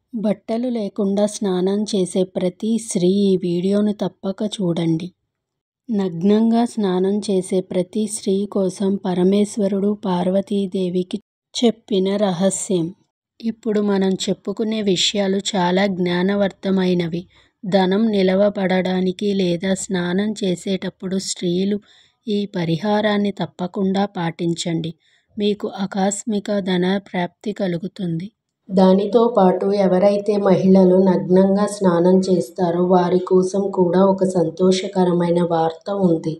బట్టలు లేకుండా స్నానం చేసే ప్రతి స్త్రీ ఈ వీడియోను తప్పక చూడండి. నగ్నంగా స్నానం చేసే ప్రతి స్త్రీ కోసం పరమేశ్వరుడు పార్వతీదేవికి చెప్పిన రహస్యం. ఇప్పుడు మనం చెప్పుకునే విషయాలు చాలా జ్ఞానవర్ధకమైనవి. ధనం నిలవబడడానికి లేదా స్నానం చేసేటప్పుడు స్త్రీలు ఈ పరిహారాన్ని తప్పకుండా పాటించండి. మీకు ఆకస్మిక ధన ప్రాప్తి కలుగుతుంది. దానితో పాటు ఎవరైతే మహిళలు నగ్నంగా స్నానం చేస్తారో వారి కోసం కూడా ఒక సంతోషకరమైన వార్త ఉంది.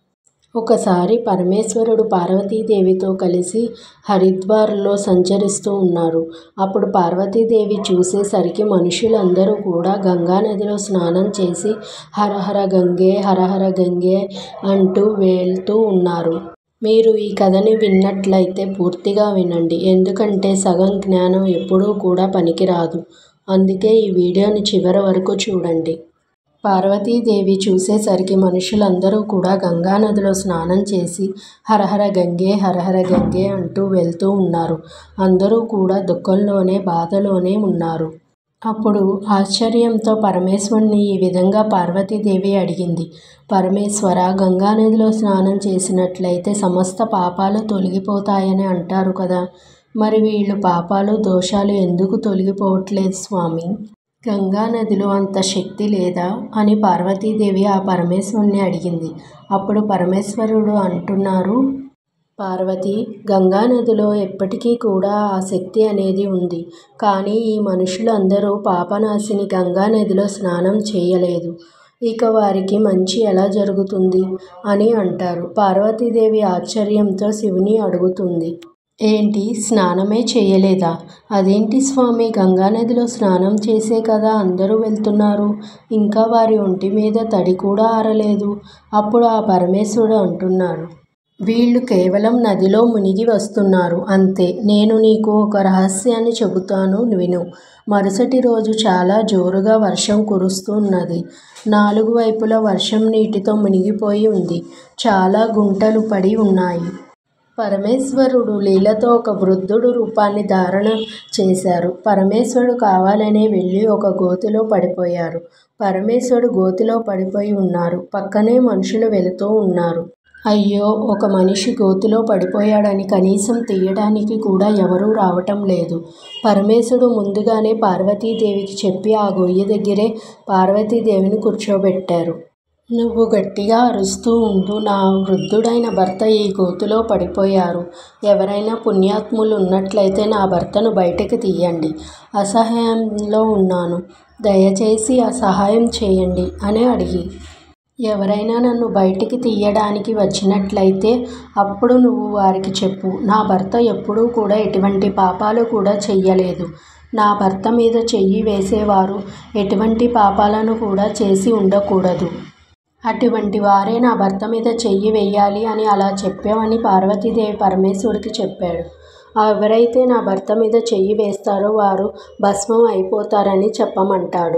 ఒకసారి పరమేశ్వరుడు పార్వతీదేవితో కలిసి హరిద్వార్లో సంచరిస్తూ ఉన్నారు. అప్పుడు పార్వతీదేవి చూసే సరికి మనుషులందరూ కూడా గంగానదిలో స్నానం చేసి హరహర గంగే హరహర గంగే అంటూ వెళ్తూ ఉన్నారు. మీరు ఈ కథని విన్నట్లయితే పూర్తిగా వినండి. ఎందుకంటే సగం జ్ఞానం ఎప్పుడూ కూడా పనికిరాదు. అందుకే ఈ వీడియోని చివరి వరకూ చూడండి. పార్వతీదేవి చూసేసరికి మనుషులందరూ కూడా గంగానదిలో స్నానం చేసి హరహర గంగే హరహర గంగే అంటూ వెళ్తూ ఉన్నారు. అందరూ కూడా దుఃఖంలోనే, బాధలోనే ఉన్నారు. అప్పుడు ఆశ్చర్యంతో పరమేశ్వరుణ్ణి ఈ విధంగా పార్వతీదేవి అడిగింది. పరమేశ్వరా! గంగానదిలో స్నానం చేసినట్లయితే సమస్త పాపాలు తొలగిపోతాయని అంటారు కదా! మరి వీళ్ళ పాపాలు, దోషాలు ఎందుకు తొలగిపోవట్లేదు స్వామీ? గంగానదిలో అంత శక్తి లేదా? అని పార్వతీదేవి ఆ పరమేశ్వరుణ్ణి అడిగింది. అప్పుడు పరమేశ్వరుడు అంటున్నారు. పార్వతీ! గంగానదిలో ఎప్పటికీ కూడా ఆ శక్తి అనేది ఉంది. కానీ ఈ మనుషులు అందరూ పాపనాశిని గంగానదిలో స్నానం చేయలేదు. ఇక వారికి మంచి ఎలా జరుగుతుంది? అని అంటారు. పార్వతీదేవి ఆశ్చర్యంతో శివుని అడుగుతుంది. ఏంటి స్నానమే చేయలేదా? అదేంటి స్వామీ! గంగానదిలో స్నానం చేసే కదా అందరూ వెళ్తున్నారు. ఇంకా వారి ఒంటిమీద తడి కూడా ఆరలేదు. అప్పుడు ఆ పరమేశ్వరుడు అంటున్నారు. వీళ్ళు కేవలం నదిలో మునిగి వస్తున్నారు అంతే. నేను నీకు ఒక రహస్యాన్ని చెబుతాను విను. మరుసటి రోజు చాలా జోరుగా వర్షం కురుస్తున్నది. నాలుగు వైపులా వర్షం నీటితో మునిగిపోయి ఉంది. చాలా గుంటలు పడి ఉన్నాయి. పరమేశ్వరుడు లీలతో ఒక వృద్ధుడు రూపాన్ని ధారణ చేశారు. పరమేశ్వరుడు కావాలనే వెళ్లి ఒక గోతిలో పడిపోయారు. పరమేశ్వరుడు గోతిలో పడిపోయి ఉన్నారు. పక్కనే మనుషులు వెళుతూ ఉన్నారు. అయ్యో! ఒక మనిషి గోతిలో పడిపోయాడని కనీసం తీయడానికి కూడా ఎవరూ రావటం లేదు. పరమేశ్వరుడు ముందుగానే పార్వతీదేవికి చెప్పి ఆ గొయ్యి దగ్గరే పార్వతీదేవిని కూర్చోబెట్టారు. నువ్వు గట్టిగా అరుస్తూ ఉండు. నా వృద్ధుడైన భర్త ఈ గోతిలో పడిపోయారు. ఎవరైనా పుణ్యాత్ములు ఉన్నట్లయితే నా భర్తను బయటకు తీయండి. అసహాయంలో ఉన్నాను. దయచేసి సహాయం చేయండి అని అడిగి. ఎవరైనా నన్ను బయటికి తీయడానికి వచ్చినట్లయితే అప్పుడు నువ్వు వారికి చెప్పు. నా భర్త ఎప్పుడూ కూడా ఎటువంటి పాపాలు కూడా చేయలేదు. నా భర్త మీద చెయ్యి వేసేవారు ఎటువంటి పాపాలను కూడా చేసి ఉండకూడదు. అటువంటి వారే నా భర్త మీద చెయ్యి వెయ్యాలి అని అలా చెప్పమని పార్వతీదేవి పరమేశ్వరుడికి చెప్పాడు. ఎవరైతే నా భర్త మీద చెయ్యి వేస్తారో వారు భస్మం అయిపోతారని చెప్పమంటాడు.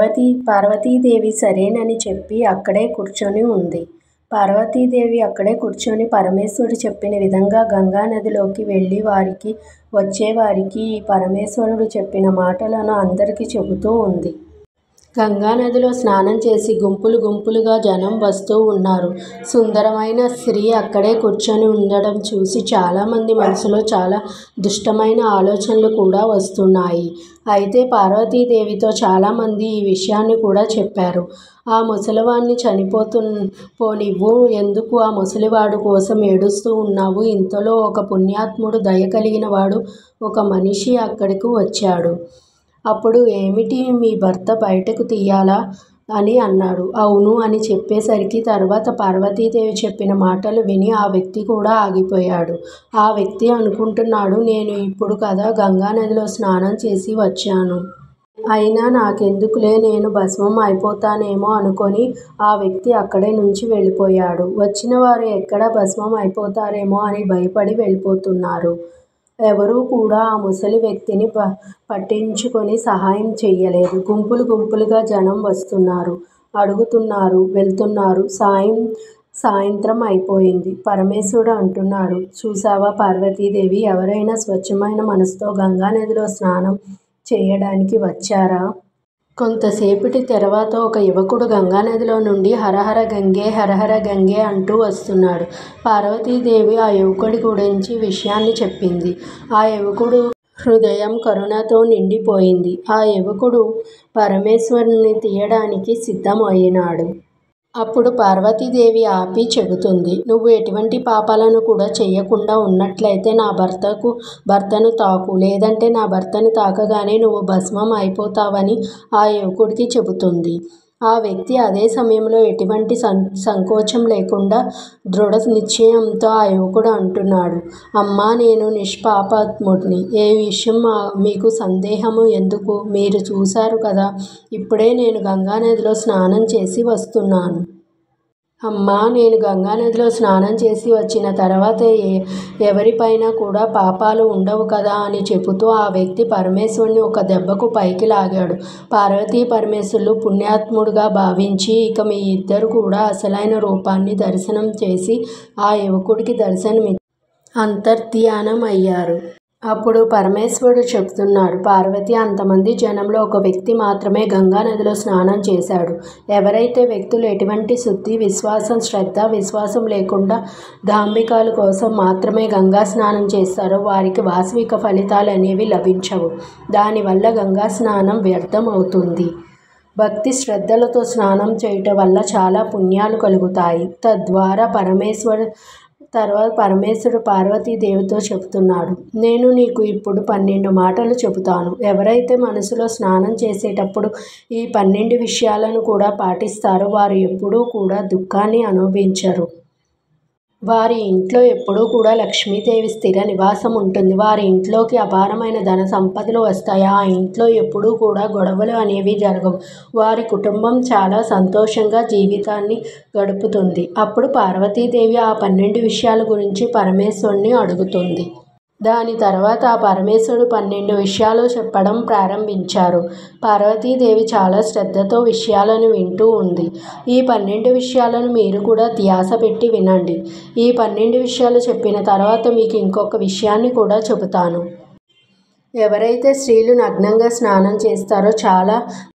పార్వతీదేవి సరేనని చెప్పి అక్కడే కూర్చుని ఉంది. పార్వతీదేవి అక్కడే కూర్చుని పరమేశ్వరుడు చెప్పిన విధంగా గంగానదిలోకి వెళ్లే వారికి, వచ్చే వారికి ఈ పరమేశ్వరుడు చెప్పిన మాటలను అందరికీ చెబుతూ ఉంది. గంగానదిలో స్నానం చేసి గుంపులు గుంపులుగా జనం వస్తూ ఉన్నారు. సుందరమైన స్త్రీ అక్కడే కూర్చుని ఉండడం చూసి చాలా మంది మనసులో చాలా దుష్టమైన ఆలోచనలు కూడా వస్తున్నాయి. అయితే పార్వతీదేవితో చాలా మంది ఈ విషయాన్ని కూడా చెప్పారు. ఆ ముసలివాడ్ని చనిపోనివ్వు. ఎందుకు ఆ ముసలివాడి కోసం ఏడుస్తూ ఉన్నావు? ఇంతలో ఒక పుణ్యాత్ముడు, దయ కలిగిన వాడు ఒక మనిషి అక్కడకు వచ్చాడు. అప్పుడు ఏమిటి మీ భర్త బయటకు తీయాలా? అని అన్నాడు. అవును అని చెప్పేసరికి తరువాత పార్వతీదేవి చెప్పిన మాటలు విని ఆ వ్యక్తి కూడా ఆగిపోయాడు. ఆ వ్యక్తి అనుకుంటున్నాడు నేను ఇప్పుడు కదా గంగానదిలో స్నానం చేసి వచ్చాను. అయినా నాకెందుకులే నేను భస్మం అయిపోతానేమో అనుకుని ఆ వ్యక్తి అక్కడి నుంచి వెళ్లిపోయాడు. వచ్చిన వారు ఎక్కడ భస్మం అయిపోతారేమో అని భయపడి వెళ్లిపోతున్నారు. ఎవరూ కూడా ఆ ముసలి వ్యక్తిని పట్టించుకుని సహాయం చేయలేదు. గుంపులు గుంపులుగా జనం వస్తున్నారు. అడుగుతున్నారు. వెళ్తున్నారు. సాయంత్రం అయిపోయింది. పరమేశ్వరుడు అంటున్నాడు చూశావా పార్వతీదేవి! ఎవరైనా స్వచ్ఛమైన మనసుతో గంగానదిలో స్నానం చేయడానికి వచ్చారా కొంతసేపటి తర్వాత ఒక యువకుడు గంగానదిలో నుండి హరహర గంగే హరహర గంగే అంటూ వస్తున్నాడు పార్వతీదేవి ఆ యువకుడి గురించి విషయాన్ని చెప్పింది ఆ యువకుడు హృదయం కరుణతో నిండిపోయింది ఆ యువకుడు పరమేశ్వరుని తీయడానికి సిద్ధమైనాడు అప్పుడు పార్వతీదేవి ఆపి చెబుతుంది నువ్వు ఎటువంటి పాపాలను కూడా చెయ్యకుండా ఉన్నట్లయితే నా భర్తకు భర్తను తాకు లేదంటే నా భర్తను తాకగానే నువ్వు భస్మం అయిపోతావని ఆ యువకుడికి చెబుతుంది ఆ వ్యక్తి అదే సమయంలో ఎటువంటి సం సంకోచం లేకుండా దృఢ నిశ్చయంతో ఆ యువకుడు అంటున్నాడు అమ్మా నేను నిష్పాపాత్ముడిని ఏ విషయం మీకు సందేహము ఎందుకు మీరు చూశారు కదా ఇప్పుడే నేను గంగానదిలో స్నానం చేసి వస్తున్నాను అమ్మా నేను గంగానదిలో స్నానం చేసి వచ్చిన తర్వాత ఏ ఎవరిపైన కూడా పాపాలు ఉండవు కదా అని చెబుతూ ఆ వ్యక్తి పరమేశ్వరుని ఒక దెబ్బకు పైకి లాగాడు పార్వతీ పరమేశ్వరులు పుణ్యాత్ముడుగా భావించి ఇక మీ ఇద్దరు కూడా అసలైన రూపాన్ని దర్శనం చేసి ఆ యువకుడికి దర్శనమి అంతర్ధ్యానం అయ్యారు అప్పుడు పరమేశ్వరుడు చెప్తున్నాడు పార్వతి అంతమంది జనంలో ఒక వ్యక్తి మాత్రమే గంగా నదిలో స్నానం చేశాడు ఎవరైతే వ్యక్తులు ఎటువంటి శుద్ధి విశ్వాసం శ్రద్ధ విశ్వాసం లేకుండా ధాంబికాల కోసం మాత్రమే గంగా స్నానం చేస్తారో వారికి వాస్తవిక ఫలితాలు అనేవి లభించవు దానివల్ల గంగా స్నానం వ్యర్థం అవుతుంది భక్తి శ్రద్ధలతో స్నానం చేయటం వల్ల చాలా పుణ్యాలు కలుగుతాయి తద్వారా పరమేశ్వరు తర్వాత పరమేశ్వరుడు పార్వతీదేవితో చెప్తున్నాడు నేను నీకు ఇప్పుడు పన్నెండు మాటలు చెబుతాను ఎవరైతే మనసులో స్నానం చేసేటప్పుడు ఈ పన్నెండు విషయాలను కూడా పాటిస్తారో వారు ఎప్పుడూ కూడా దుఃఖాన్ని అనుభవించరు వారి ఇంట్లో ఎప్పుడూ కూడా లక్ష్మీదేవి స్థిర నివాసం ఉంటుంది వారి ఇంట్లోకి అపారమైన ధన సంపదలు వస్తాయి ఆ ఇంట్లో ఎప్పుడూ కూడా గొడవలు అనేవి జరగవు వారి కుటుంబం చాలా సంతోషంగా జీవితాన్ని గడుపుతుంది అప్పుడు పార్వతీదేవి ఆ పన్నెండు విషయాల గురించి పరమేశ్వరుని అడుగుతుంది దాని తర్వాత ఆ పరమేశ్వరుడు పన్నెండు విషయాలు చెప్పడం ప్రారంభించారు పార్వతీదేవి చాలా శ్రద్ధతో విషయాలను వింటూ ఉంది ఈ పన్నెండు విషయాలను మీరు కూడా ధ్యాస పెట్టి వినండి ఈ పన్నెండు విషయాలు చెప్పిన తర్వాత మీకు ఇంకొక విషయాన్ని కూడా చెబుతాను ఎవరైతే స్త్రీలు నగ్నంగా స్నానం చేస్తారో చాలా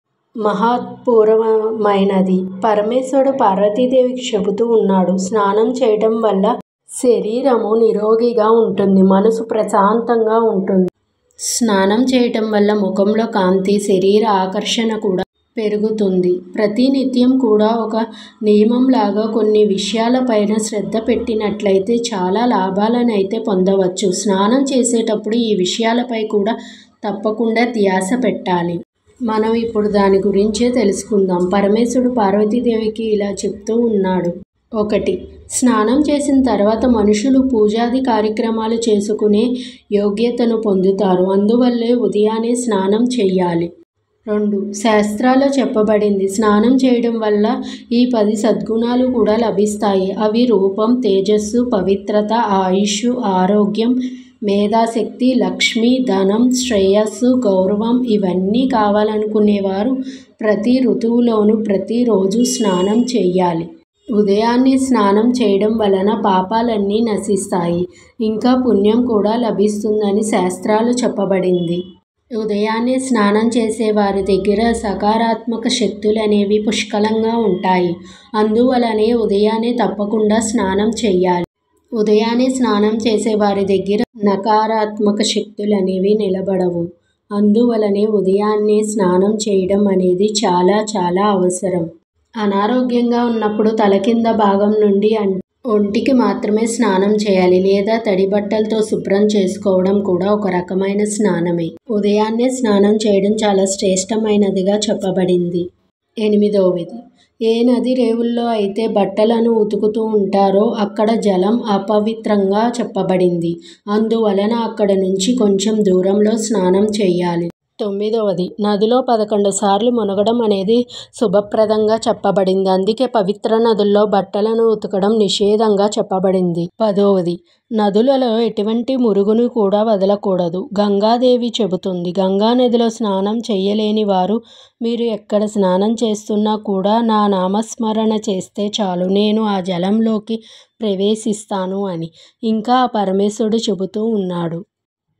మహత్పూర్వమైనది పరమేశ్వరుడు పార్వతీదేవికి చెబుతూ ఉన్నాడు స్నానం చేయడం వల్ల శరీరము నిరోగిగా ఉంటుంది మనసు ప్రశాంతంగా ఉంటుంది స్నానం చేయటం వల్ల ముఖంలో కాంతి శరీర ఆకర్షణ కూడా పెరుగుతుంది ప్రతినిత్యం కూడా ఒక నియమంలాగా కొన్ని విషయాలపైన శ్రద్ధ పెట్టినట్లయితే చాలా లాభాలను అయితే పొందవచ్చు స్నానం చేసేటప్పుడు ఈ విషయాలపై కూడా తప్పకుండా ధ్యాస పెట్టాలి మనం ఇప్పుడు దాని గురించే తెలుసుకుందాం పరమేశ్వరుడు పార్వతీదేవికి ఇలా చెప్తూ ఉన్నాడు ఒకటి స్నానం చేసిన తర్వాత మనుషులు పూజాది కార్యక్రమాలు చేసుకునే యోగ్యతను పొందుతారు అందువల్లే ఉదయాన్నే స్నానం చెయ్యాలి రెండు శాస్త్రాల్లో చెప్పబడింది స్నానం చేయడం వల్ల ఈ పది సద్గుణాలు కూడా లభిస్తాయి అవి రూపం తేజస్సు పవిత్రత ఆయుష్ ఆరోగ్యం మేధాశక్తి లక్ష్మి ధనం శ్రేయస్సు గౌరవం ఇవన్నీ కావాలనుకునేవారు ప్రతి ఋతువులోనూ ప్రతిరోజు స్నానం చేయాలి ఉదయాన్నే స్నానం చేయడం వలన పాపాలన్నీ నశిస్తాయి ఇంకా పుణ్యం కూడా లభిస్తుందని శాస్త్రాలు చెప్పబడింది ఉదయాన్నే స్నానం చేసే వారి దగ్గర సకారాత్మక శక్తులు అనేవి పుష్కలంగా ఉంటాయి అందువలనే ఉదయాన్నే తప్పకుండా స్నానం చేయాలి ఉదయాన్నే స్నానం చేసే వారి దగ్గర నకారాత్మక శక్తులు అనేవి నిలబడవు అందువలనే ఉదయాన్నే స్నానం చేయడం అనేది చాలా చాలా అవసరం అనారోగ్యంగా ఉన్నప్పుడు తల కింద భాగం నుండి ఒంటికి మాత్రమే స్నానం చేయాలి లేదా తడి బట్టలతో శుభ్రం చేసుకోవడం కూడా ఒక రకమైన స్నానమే ఉదయాన్నే స్నానం చేయడం చాలా శ్రేష్టమైనదిగా చెప్పబడింది ఎనిమిదవది ఏ నది రేవుల్లో అయితే బట్టలను ఉతుకుతూ ఉంటారో అక్కడ జలం అపవిత్రంగా చెప్పబడింది అందువలన అక్కడ నుంచి కొంచెం దూరంలో స్నానం చేయాలి తొమ్మిదవది నదిలో పదకొండు సార్లు మునగడం అనేది శుభప్రదంగా చెప్పబడింది అందుకే పవిత్ర నదుల్లో బట్టలను ఉతకడం నిషేధంగా చెప్పబడింది పదవది నదులలో ఎటువంటి మురుగును కూడా వదలకూడదు గంగాదేవి చెబుతుంది గంగా నదిలో స్నానం చేయలేని వారు మీరు ఎక్కడ స్నానం చేస్తున్నా కూడా నా నామస్మరణ చేస్తే చాలు నేను ఆ జలంలోకి ప్రవేశిస్తాను అని ఇంకా ఆ పరమేశ్వరుడు చెబుతూ ఉన్నాడు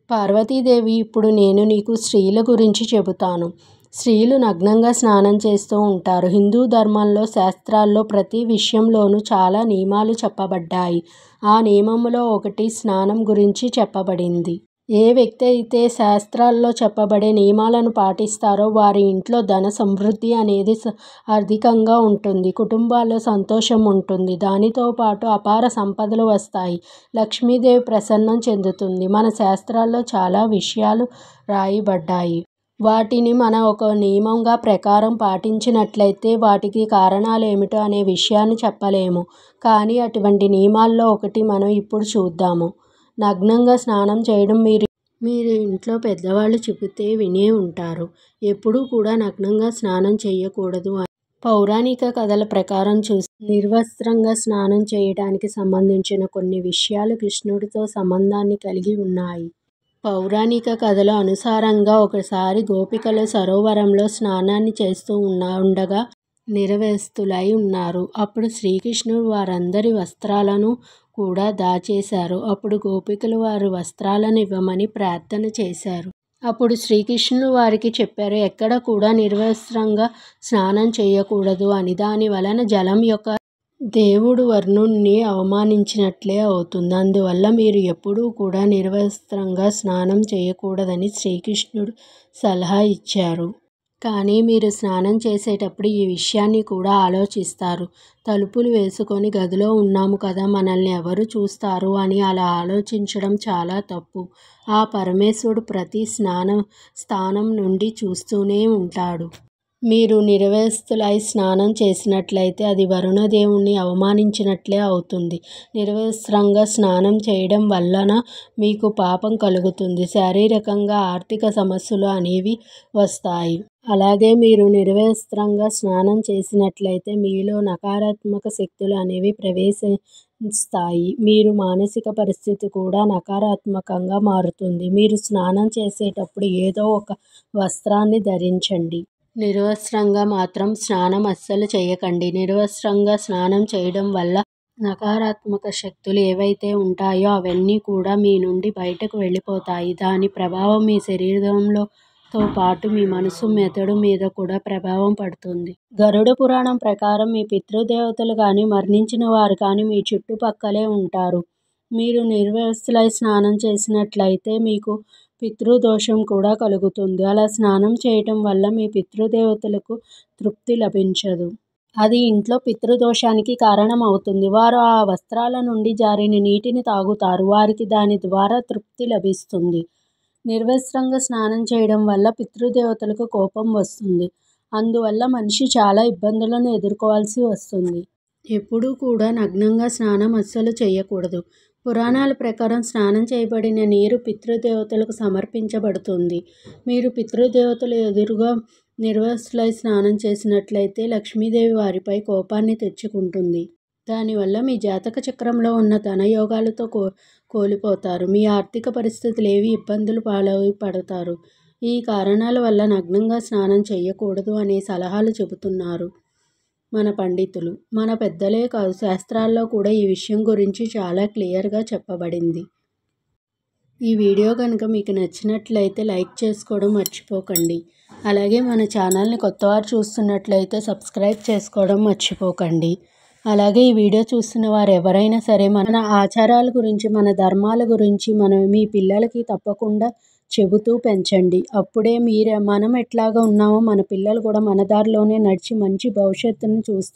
పార్వతీదేవి ఇప్పుడు నేను నీకు స్త్రీల గురించి చెబుతాను స్త్రీలు నగ్నంగా స్నానం చేస్తూ ఉంటారు హిందూ ధర్మంలో శాస్త్రాల్లో ప్రతి విషయంలోనూ చాలా నియమాలు చెప్పబడ్డాయి ఆ నియమంలో ఒకటి స్నానం గురించి చెప్పబడింది ఏ వ్యక్తి అయితే శాస్త్రాల్లో చెప్పబడే నియమాలను పాటిస్తారో వారి ఇంట్లో ధన సమృద్ధి అనేది అధికంగా ఉంటుంది కుటుంబాల్లో సంతోషం ఉంటుంది దానితో పాటు అపార సంపదలు వస్తాయి లక్ష్మీదేవి ప్రసన్నం చెందుతుంది మన శాస్త్రాల్లో చాలా విషయాలు రాయబడ్డాయి వాటిని మన ఒక నియమంగా ప్రకారం పాటించినట్లయితే వాటికి కారణాలు ఏమిటో అనే విషయాన్ని చెప్పలేము కానీ అటువంటి నియమాల్లో ఒకటి మనం ఇప్పుడు చూద్దాము నగ్నంగా స్నానం చేయడం మీరు మీరు ఇంట్లో పెద్దవాళ్ళు చెబితే వినే ఉంటారు ఎప్పుడూ కూడా నగ్నంగా స్నానం చేయకూడదు అని పౌరాణిక కథల ప్రకారం చూసి నిర్వస్త్రంగా స్నానం చేయడానికి సంబంధించిన కొన్ని విషయాలు కృష్ణుడితో సంబంధాన్ని కలిగి ఉన్నాయి పౌరాణిక కథల అనుసారంగా ఒకసారి గోపికలు సరోవరంలో స్నానాన్ని చేస్తూ ఉన్న ఉండగా నిరవేస్తులై ఉన్నారు అప్పుడు శ్రీకృష్ణుడు వారందరి వస్త్రాలను కూడా దాచేశారు అప్పుడు గోపికలు వారి వస్త్రాలను ఇవ్వమని ప్రార్థన చేశారు అప్పుడు శ్రీకృష్ణుడు వారికి చెప్పారు ఎక్కడ కూడా నిర్వస్త్రంగా స్నానం చేయకూడదు అని దాని వలన జలం యొక్క దేవుడు వర్ణుణ్ణి అవమానించినట్లే అవుతుంది అందువల్ల మీరు ఎప్పుడూ కూడా నిర్వస్త్రంగా స్నానం చేయకూడదని శ్రీకృష్ణుడు సలహా ఇచ్చారు కానీ మీరు స్నానం చేసేటప్పుడు ఈ విషయాన్ని కూడా ఆలోచిస్తారు తలుపులు వేసుకొని గదిలో ఉన్నాము కదా మనల్ని ఎవరు చూస్తారు అని అలా ఆలోచించడం చాలా తప్పు ఆ పరమేశ్వరుడు ప్రతి స్నానం స్థానం నుండి చూస్తూనే ఉంటాడు మీరు నిర్వస్తులై స్నానం చేసినట్లయితే అది వరుణదేవుణ్ణి అవమానించినట్లే అవుతుంది నిర్వస్త్రంగా స్నానం చేయడం వలన మీకు పాపం కలుగుతుంది శారీరకంగా ఆర్థిక సమస్యలు అనేవి వస్తాయి అలాగే మీరు నిర్వస్త్రంగా స్నానం చేసినట్లయితే మీలో నకారాత్మక శక్తులు అనేవి ప్రవేశిస్తాయి మీరు మానసిక పరిస్థితి కూడా నకారాత్మకంగా మారుతుంది మీరు స్నానం చేసేటప్పుడు ఏదో ఒక వస్త్రాన్ని ధరించండి నిర్వస్త్రంగా మాత్రం స్నానం అస్సలు చేయకండి నిర్వస్త్రంగా స్నానం చేయడం వల్ల నకారాత్మక శక్తులు ఏవైతే ఉంటాయో అవన్నీ కూడా మీ నుండి బయటకు వెళ్ళిపోతాయి దాని ప్రభావం మీ శరీరంలో తో పాటు మీ మనసు మెదడు మీద కూడా ప్రభావం పడుతుంది గరుడ పురాణం ప్రకారం మీ పితృదేవతలు కానీ మరణించిన వారు కానీ మీ చుట్టుపక్కలే ఉంటారు మీరు నిర్వస్తులై స్నానం చేసినట్లయితే మీకు పితృదోషం కూడా కలుగుతుంది అలా స్నానం చేయటం వల్ల మీ పితృదేవతలకు తృప్తి లభించదు అది ఇంట్లో పితృదోషానికి కారణం అవుతుంది వారు ఆ వస్త్రాల నుండి జారిన నీటిని తాగుతారు వారికి దాని ద్వారా తృప్తి లభిస్తుంది నిర్వస్త్రంగా స్నానం చేయడం వల్ల పితృదేవతలకు కోపం వస్తుంది అందువల్ల మనిషి చాలా ఇబ్బందులను ఎదుర్కోవాల్సి వస్తుంది ఎప్పుడూ కూడా నగ్నంగా స్నానం అస్సలు చేయకూడదు పురాణాల ప్రకారం స్నానం చేయబడిన నీరు పితృదేవతలకు సమర్పించబడుతుంది మీరు పితృదేవతలు ఎదురుగా నిర్వస్తులై స్నానం చేసినట్లయితే లక్ష్మీదేవి వారిపై కోపాన్ని తెచ్చుకుంటుంది దానివల్ల మీ జాతక చక్రంలో ఉన్న ధనయోగాలతో కో కోల్పోతారు మీ ఆర్థిక పరిస్థితులు ఏవి ఇబ్బందులు పాలవి పడతారు ఈ కారణాల వల్ల నగ్నంగా స్నానం చేయకూడదు అనే సలహాలు చెబుతున్నారు మన పండితులు మన పెద్దలే కాదు శాస్త్రాల్లో కూడా ఈ విషయం గురించి చాలా క్లియర్గా చెప్పబడింది ఈ వీడియో కనుక మీకు నచ్చినట్లయితే లైక్ చేసుకోవడం మర్చిపోకండి అలాగే మన ఛానల్ని కొత్తవారు చూస్తున్నట్లయితే సబ్స్క్రైబ్ చేసుకోవడం మర్చిపోకండి అలాగే ఈ వీడియో చూస్తున్న వారు ఎవరైనా సరే మన ఆచారాల గురించి మన ధర్మాల గురించి మనం మీ పిల్లలకి తప్పకుండా చెబుతూ పెంచండి అప్పుడే మీరే మనం ఎట్లాగా ఉన్నామో మన పిల్లలు కూడా మన దారిలోనే నడిచి మంచి భవిష్యత్తును చూస్తారు